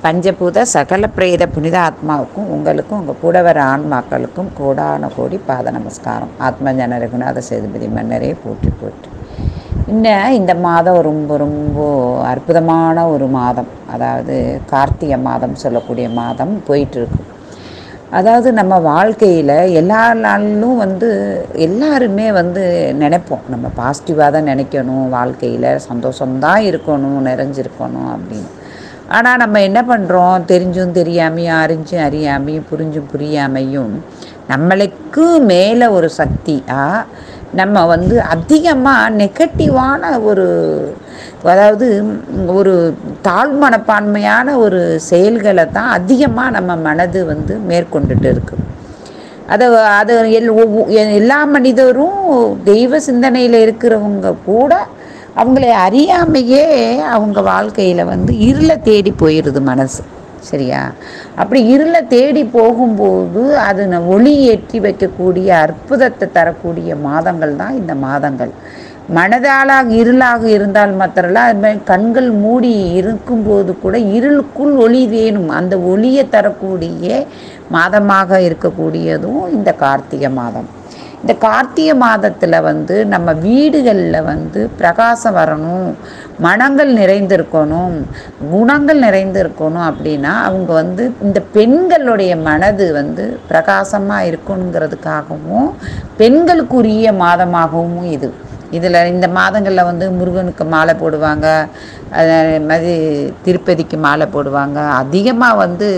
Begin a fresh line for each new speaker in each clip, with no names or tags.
பஞ்சபூத சகல பிரேத புனித ஆத்மாவுக்கும் உங்களுக்கும் உங்கள் கூட வர ஆன்மாக்களுக்கும் கோடான கோடி பாத நமஸ்காரம் ஆத்ம ஜன ரகுநாத சேதுபதி மன்னரே போற்றி போற்றி இன்னும் இந்த மாதம் ரொம்ப ரொம்ப அற்புதமான ஒரு மாதம் அதாவது கார்த்திகை மாதம் சொல்லக்கூடிய மாதம் போயிட்டுருக்கு அதாவது நம்ம வாழ்க்கையில் எல்லா நாளிலும் வந்து எல்லாருமே வந்து நினைப்போம் நம்ம பாசிட்டிவாக தான் நினைக்கணும் வாழ்க்கையில் சந்தோஷம்தான் இருக்கணும் நிறைஞ்சிருக்கணும் அப்படின்னு ஆனால் நம்ம என்ன பண்ணுறோம் தெரிஞ்சும் தெரியாமையும் அறிஞ்சும் அறியாமையும் புரிஞ்சும் புரியாமையும் நம்மளுக்கு மேலே ஒரு சக்தியாக நம்ம வந்து அதிகமாக நெகட்டிவான ஒரு அதாவது ஒரு தாழ்மனப்பான்மையான ஒரு செயல்களை தான் அதிகமாக நம்ம மனது வந்து மேற்கொண்டுட்டு இருக்கு அதை அது எல் ஒவ்வொ- எல்லா மனிதரும் தெய்வ சிந்தனையில் இருக்கிறவங்க கூட அவங்களை அறியாமையே அவங்க வாழ்க்கையில் வந்து இருளை தேடி போயிடுது மனசு சரியா அப்படி இருளை தேடி போகும்போது அது ந- ஒளி ஏற்றி வைக்கக்கூடிய அற்புதத்தை தரக்கூடிய மாதங்கள் தான் இந்த மாதங்கள் மனதாலாக இருளாக இருந்தால் மாத்திரல அது மாதிரி கண்கள் மூடி இருக்கும்போது கூட இருளுக்குள் ஒளி வேணும் அந்த ஒளியை தரக்கூடிய மாதமாக இருக்கக்கூடியதும் இந்த கார்த்திகை மாதம் இந்த கார்த்திகை மாதத்தில் வந்து நம்ம வீடுகளில் வந்து பிரகாசம் வரணும் மனங்கள் நிறைந்திருக்கணும் குணங்கள் நிறைந்திருக்கணும் அப்படின்னா அவங்க வந்து இந்த பெண்களுடைய மனது வந்து பிரகாசமாக இருக்கணுங்கிறதுக்காகவும் பெண்களுக்குரிய மாதமாகவும் இது இதில் இந்த மாதங்களில் வந்து முருகனுக்கு மாலை போடுவாங்க அதே மாதிரி திருப்பதிக்கு மாலை போடுவாங்க அதிகமாக வந்து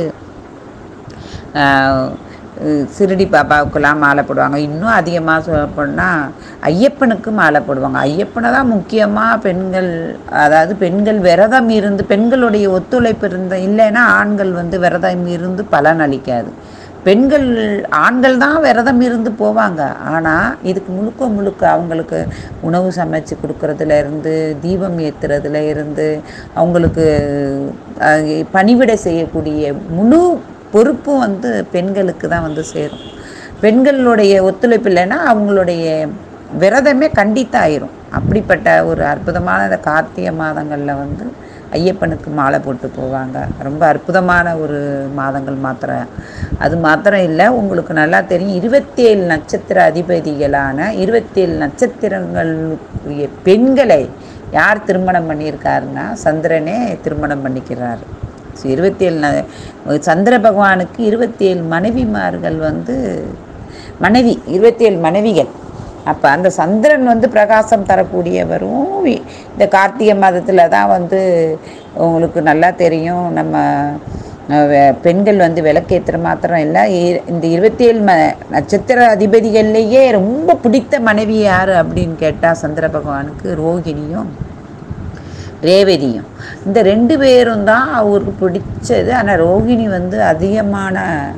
ஆஹ், சிறுடி பாபாவுக்கெல்லாம் மாலை போடுவாங்க இன்னும் அதிகமாக சொல்ல போனால் ஐயப்பனுக்கு மாலை போடுவாங்க ஐயப்பனை தான் முக்கியமாக பெண்கள் அதாவது பெண்கள் விரதம் இருந்து பெண்களுடைய ஒத்துழைப்பு இருந்த இல்லைன்னா ஆண்கள் வந்து விரதம் இருந்து பலன் அளிக்காது பெண்கள் ஆண்கள் தான் விரதம் இருந்து போவாங்க ஆனால் இதுக்கு முழுக்க முழுக்க அவங்களுக்கு உணவு சமைச்சு கொடுக்கறதுல இருந்து தீபம் ஏற்றுறதுல இருந்து அவங்களுக்கு அஹ், பணிவிடை செய்யக்கூடிய முழு பொறுப்பும் வந்து பெண்களுக்கு தான் வந்து சேரும் பெண்களுடைய ஒத்துழைப்பு இல்லைன்னா அவங்களுடைய விரதமே கண்டித்தாயிரும் அப்படிப்பட்ட ஒரு அற்புதமான இந்த கார்த்திகை மாதங்களில் வந்து ஐயப்பனுக்கு மாலை போட்டு போவாங்க ரொம்ப அற்புதமான ஒரு மாதங்கள் மாத்திரம் அது மாத்திரம் இல்லை உங்களுக்கு நல்லா தெரியும் இருபத்தேழு நட்சத்திர அதிபதிகளான இருபத்தேழு நட்சத்திரங்களுடைய பெண்களை யார் திருமணம் பண்ணியிருக்காருன்னா சந்திரனே திருமணம் பண்ணிக்கிறார் ஸோ இருபத்தேழு ந- சந்திர பகவானுக்கு இருபத்தேழு மனைவிமார்கள் வந்து மனைவி இருபத்தேழு மனைவிகள் அப்போ அந்த சந்திரன் வந்து பிரகாசம் தரக்கூடியவரும் வி- இந்த கார்த்திகை மாதத்தில் தான் வந்து உங்களுக்கு நல்லா தெரியும் நம்ம அஹ், வெ- பெண்கள் வந்து விளக்கேற்றுற மாத்திரம் இல்லை இ- இந்த இருபத்தேழு ம நட்சத்திர அதிபதிகள்லேயே ரொம்ப பிடித்த மனைவி யார் அப்படின்னு கேட்டால் சந்திர பகவானுக்கு ரோகிணியும் ரேவதியும் இந்த ரெண்டு பேரும் தான் அவருக்கு பிடிச்சது ஆனால் ரோகிணி வந்து அதிகமான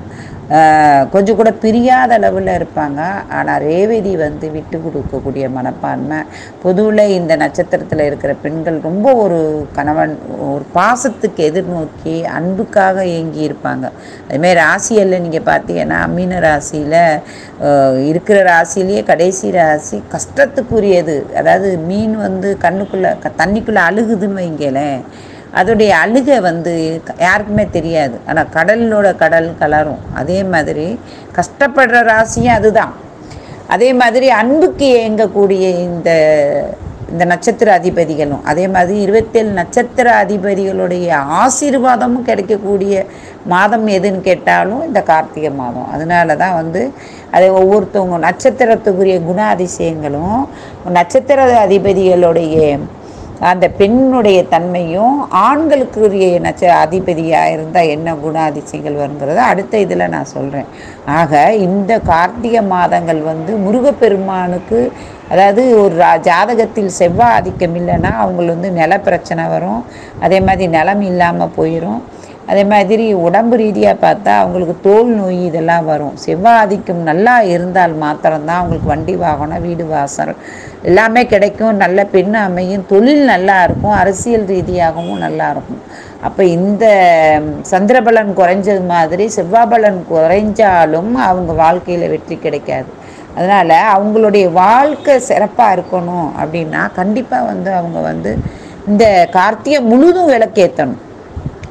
ஆஹ், கொஞ்சம் கூட பிரியாத அளவில் இருப்பாங்க ஆனால் ரேவதி வந்து விட்டு கொடுக்கக்கூடிய மனப்பான்மை பொதுவில் இந்த நட்சத்திரத்தில் இருக்கிற பெண்கள் ரொம்ப ஒரு கணவன் ஒரு பாசத்துக்கு எதிர்நோக்கி அன்புக்காக ஏங்கி இருப்பாங்க அதுமாதிரி ராசியில் நீங்கள் பார்த்தீங்கன்னா மீன ராசியில் இருக்கிற ராசியிலேயே கடைசி ராசி கஷ்டத்துக்குரியது அதாவது மீன் வந்து கண்ணுக்குள்ளே க தண்ணிக்குள்ளே அழுகுதுன்னு வைங்களேன் அதோடைய அழுகை வந்து க- யாருக்குமே தெரியாது ஆனால் கடலோட கடல் கலரும் அதே மாதிரி கஷ்டப்படுற ராசியும் அதுதான் அதே மாதிரி அன்புக்கு ஏங்கக்கூடிய இந்த இந்த நட்சத்திர அதிபதிகளும் அதே மாதிரி இருபத்தேழு நட்சத்திர அதிபதிகளுடைய ஆசீர்வாதமும் கிடைக்கக்கூடிய மாதம் எதுன்னு கேட்டாலும் இந்த கார்த்திகை மாதம் அதனால தான் வந்து அதை ஒவ்வொருத்தவங்க நட்சத்திரத்துக்குரிய குண அதிசயங்களும் நட்சத்திர அதிபதிகளுடைய அந்த பெண்ணுடைய தன்மையும் ஆண்களுக்குரிய நட்ச அதிபதியாக இருந்தால் என்ன குண அதிசயங்கள் வருங்கிறத அடுத்த இதில் நான் சொல்கிறேன் ஆக இந்த கார்த்திகை மாதங்கள் வந்து முருகப்பெருமானுக்கு அதாவது ஒரு ரா- ஜாதகத்தில் செவ்வாய் ஆதிக்கம் இல்லைன்னா அவங்களுக்கு வந்து நில பிரச்சனை வரும் அதே மாதிரி நிலம் இல்லாமல் போயிடும் அதே மாதிரி உடம்பு ரீதியாக பார்த்தா அவங்களுக்கு தோல் நோய் இதெல்லாம் வரும் செவ்வாய் ஆதிக்கம் நல்லா இருந்தால் மாத்திரம்தான் அவங்களுக்கு வண்டி வாகனம் வீடு வாசல் எல்லாமே கிடைக்கும் நல்ல பெண் அமையும் தொழில் நல்லா இருக்கும் அரசியல் ரீதியாகவும் நல்லா இருக்கும் அப்போ இந்த சந்திரபலன் குறைஞ்சது மாதிரி செவ்வாய் பலன் குறைஞ்சாலும் அவங்க வாழ்க்கையில் வெற்றி கிடைக்காது அதனால் அவங்களுடைய வாழ்க்கை சிறப்பாக இருக்கணும் அப்படின்னா கண்டிப்பாக வந்து அவங்க வந்து இந்த கார்த்திகை முழுதும் விளக்கேற்றணும்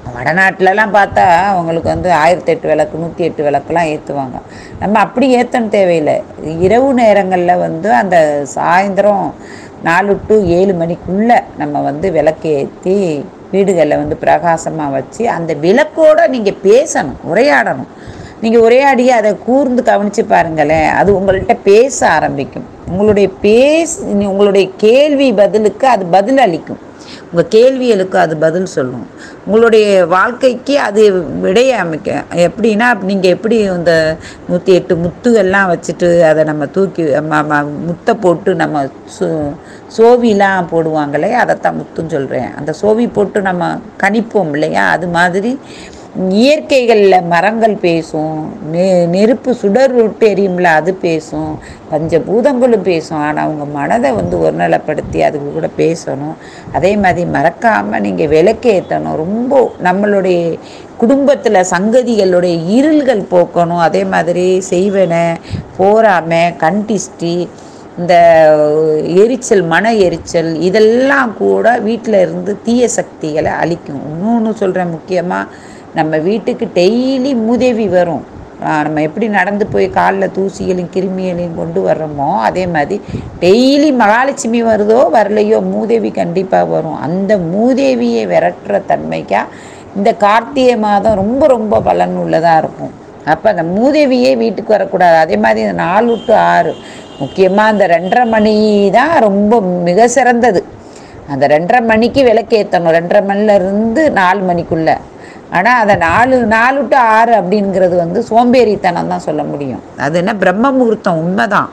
வடநாட்டிலலாம் பார்த்தா அவங்களுக்கு வந்து ஆயிரத்தி எட்டு விளக்கு நூற்றி எட்டு விளக்குலாம் ஏற்றுவாங்க நம்ம அப்படி ஏற்றணும் தேவையில்லை இரவு நேரங்களில் வந்து அந்த சாயந்தரம் நாலு டு ஏழு மணிக்குள்ளே நம்ம வந்து விளக்கு ஏற்றி வீடுகளில் வந்து பிரகாசமாக வச்சு அந்த விளக்கோட நீங்கள் பேசணும் உரையாடணும் நீங்கள் உரையாடி அதை கூர்ந்து கவனித்து பாருங்களேன் அது உங்கள்கிட்ட பேச ஆரம்பிக்கும் உங்களுடைய பேஸ் உங்களுடைய கேள்வி பதிலுக்கு அது பதில் அளிக்கும் உங்கள் கேள்விகளுக்கு அது பதில் சொல்லும் உங்களுடைய வாழ்க்கைக்கு அது விடைய அமைக்க எப்படின்னா நீங்கள் எப்படி இந்த நூற்றி எட்டு முத்துகள்லாம் வச்சுட்டு அதை நம்ம தூக்கி ம- ம- முத்தை போட்டு நம்ம சோ சோவிலாம் போடுவாங்களே அதைத்தான் முத்துன்னு சொல்கிறேன் அந்த சோவி போட்டு நம்ம கணிப்போம் இல்லையா அது மாதிரி இயற்கைகளில் மரங்கள் பேசும் நெ நெருப்பு சுடர் விட்டு எரியும்ல அது பேசும் பஞ்சபூதங்களும் பேசும் ஆனால் உங்கள் மனதை வந்து ஒருநிலைப்படுத்தி அதுக்கு கூட பேசணும் அதே மாதிரி மறக்காமல் நீங்கள் விளக்கேற்றணும் ரொம்ப நம்மளுடைய குடும்பத்தில் சங்கதிகளுடைய இருள்கள் போக்கணும் அதே மாதிரி செய்வன போராமை கண்டிஷ்டி இந்த எரிச்சல் மன எரிச்சல் இதெல்லாம் கூட வீட்டில் இருந்து தீய சக்திகளை அழிக்கும் இன்னொன்று சொல்கிறேன் முக்கியமாக நம்ம வீட்டுக்கு டெய்லி மூதேவி வரும் ஆ, நம்ம எப்படி நடந்து போய் காலில் தூசிகளையும் கிருமிகளையும் கொண்டு வர்றோமோ அதே மாதிரி டெய்லி மகாலட்சுமி வருதோ வரலையோ மூதேவி கண்டிப்பாக வரும் அந்த மூதேவியை விரட்டுற தன்மைக்கா இந்த கார்த்திகை மாதம் ரொம்ப ரொம்ப பலனுள்ளதாக இருக்கும் அப்போ அந்த மூதேவியே வீட்டுக்கு வரக்கூடாது அதே மாதிரி இந்த நாலு டு ஆறு முக்கியமாக அந்த ரெண்டரை மணி தான் ரொம்ப மிக சிறந்தது அந்த ரெண்டரை மணிக்கு விளக்கேற்றணும் ரெண்டரை மணில இருந்து நாலு மணிக்குள்ளே ஆனால் அதை நாலு நாலு டு ஆறு அப்படிங்கிறது வந்து சோம்பேறித்தனம் தான் சொல்ல முடியும் அது என்ன பிரம்ம முகூர்த்தம் உண்மைதான்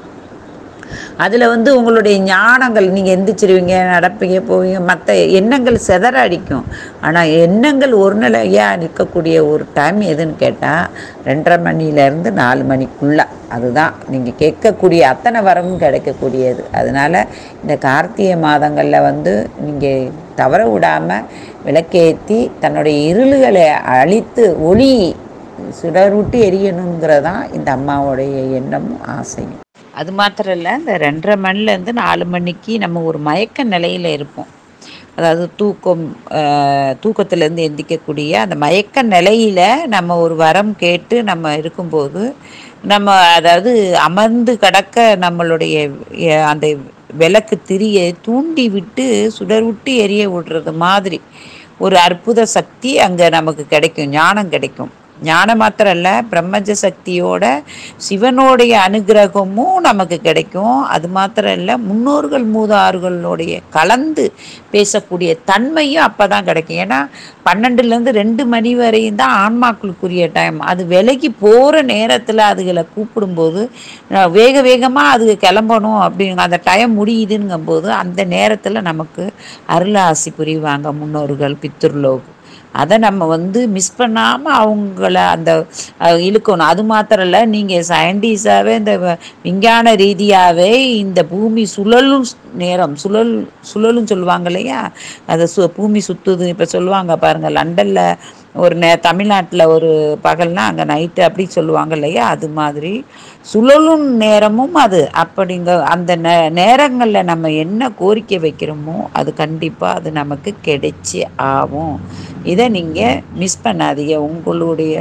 அதில் வந்து உங்களுடைய ஞானங்கள் நீங்கள் எந்திரிச்சிருவீங்க நடப்பீங்க போவீங்க மற்ற எண்ணங்கள் செதற அடிக்கும் ஆனால் எண்ணங்கள் ஒரு நிலையாக நிற்கக்கூடிய ஒரு டைம் எதுன்னு கேட்டால் ரெண்டரை மணிலேருந்து நாலு மணிக்குள்ளே அதுதான் நீங்கள் கேட்கக்கூடிய அத்தனை வரமும் கிடைக்கக்கூடியது அதனால் இந்த கார்த்திகை மாதங்களில் வந்து நீங்கள் தவற விடாமல் விளக்கேற்றி தன்னுடைய இருள்களை அழித்து ஒளி சுடர்விட்டு எரியணுங்கிறதான் இந்த அம்மாவுடைய எண்ணமும் ஆசையும் அது மாத்திரம் இல்லை இந்த ரெண்டரை மணிலேருந்து நாலு மணிக்கு நம்ம ஒரு மயக்க நிலையில் இருப்போம் அதாவது தூக்கம் ஆஹ், தூக்கத்திலேருந்து எந்திக்கக்கூடிய அந்த மயக்க நிலையில் நம்ம ஒரு வரம் கேட்டு நம்ம இருக்கும்போது நம்ம அதாவது அமர்ந்து கடக்க நம்மளுடைய அஹ், அந்த விளக்கு திரியை தூண்டி விட்டு சுடர் விட்டு எரிய விடுறது மாதிரி ஒரு அற்புத சக்தி அங்கே நமக்கு கிடைக்கும் ஞானம் கிடைக்கும் ஞானம் மாத்திரம் இல்லை பிரம்மஜ சக்தியோட சிவனுடைய அனுகிரகமும் நமக்கு கிடைக்கும் அது மாத்திரம் இல்லை முன்னோர்கள் மூதார்களுடைய கலந்து பேசக்கூடிய தன்மையும் அப்போ தான் கிடைக்கும் ஏன்னா பன்னெண்டுலேருந்து ரெண்டு மணி வரையும் தான் ஆன்மாக்களுக்குரிய டைம் அது விலைக்கு போகிற நேரத்தில் அதுகளை கூப்பிடும்போது அஹ், வேக வேகமாக அது கிளம்பணும் அப்படிங்க அந்த டைம் முடியுதுங்கும்போது அந்த நேரத்தில் நமக்கு அருளாசி புரிவாங்க முன்னோர்கள் பித்ருலோக் அதை நம்ம வந்து மிஸ் பண்ணாமல் அவங்கள அந்த அஹ், இழுக்கணும் அது மாத்திரம் இல்லை நீங்கள் சயின்டிஸ்டாகவே இந்த வ- விஞ்ஞான ரீதியாகவே இந்த பூமி சுழலும் ஸ்- நேரம் சுழல் சுழலும் சொல்லுவாங்க இல்லையா அது சு பூமி சுற்றுது இப்போ சொல்லுவாங்க பாருங்கள் லண்டனில் ஒரு நே தமிழ்நாட்டில் ஒரு பகல்னா அங்கே நைட்டு அப்படி சொல்லுவாங்க இல்லையா அது மாதிரி சுழலும் நேரமும் அது அப்படிங்க அந்த நே நேரங்களில் நம்ம என்ன கோரிக்கை வைக்கிறோமோ அது கண்டிப்பாக அது நமக்கு கிடைச்சி ஆகும் இதை நீங்கள் மிஸ் பண்ணாதீங்க உங்களுடைய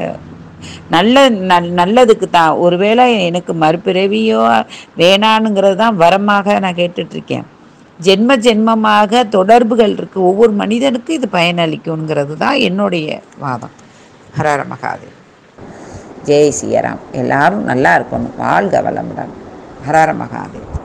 நல்ல நல் நல்லதுக்கு தான் ஒருவேளை எனக்கு மறுபிறவியோ வேணானுங்கிறது தான் வரமாக நான் கேட்டுட்ருக்கேன் ஜென்ம ஜென்மமாக தொடர்புகள் இருக்குது ஒவ்வொரு மனிதனுக்கும் இது பயனளிக்குங்கிறது தான் என்னுடைய வாதம் ஹரஹர மகாதேவ் ஜெய் சியராம் எல்லாரும் நல்லா இருக்கணும் வாழ்க வளமுடன் ஹரஹர மகாதேவ்